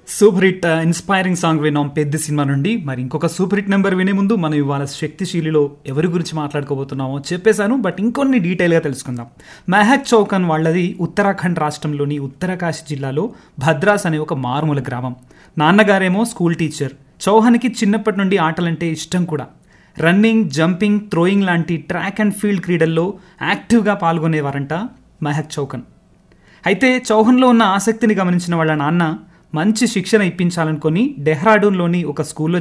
super hit inspiring song విన్నాం పెద్ద cinema నుండి మరి ఇంకొక సూపర్ హిట్ నెంబర్ వినే ముందు మనం ఇవాళ శక్తిశీలిలో ఎవరి గురించి మాట్లాడుకోబోతున్నామో చెప్పేశాను బట్ ఇంకొన్ని డీటెయిల్గా తెలుసుకుందాం మెహక్ చౌకన్ వాళ్ళది ఉత్తరాఖండ్ రాష్ట్రంలోని ఉత్తరకాశి జిల్లాలో భద్రాస్ అనే ఒక మారుమూల గ్రామం నాన్నగారేమో స్కూల్ టీచర్ చౌహాన్కి చిన్నప్పటి నుండి ఆటలంటే ఇష్టం కూడా రన్నింగ్ జంపింగ్ థ్రోయింగ్ లాంటి ట్రాక్ అండ్ ఫీల్డ్ క్రీడల్లో యాక్టివ్గా పాల్గొనేవారంట మెహక్ చౌకన్ అయితే చౌహన్లో ఉన్న ఆసక్తిని గమనించిన వాళ్ళ నాన్న మంచి శిక్షణ ఇప్పించాలనుకొని డెహ్రాడూన్లోని ఒక స్కూల్లో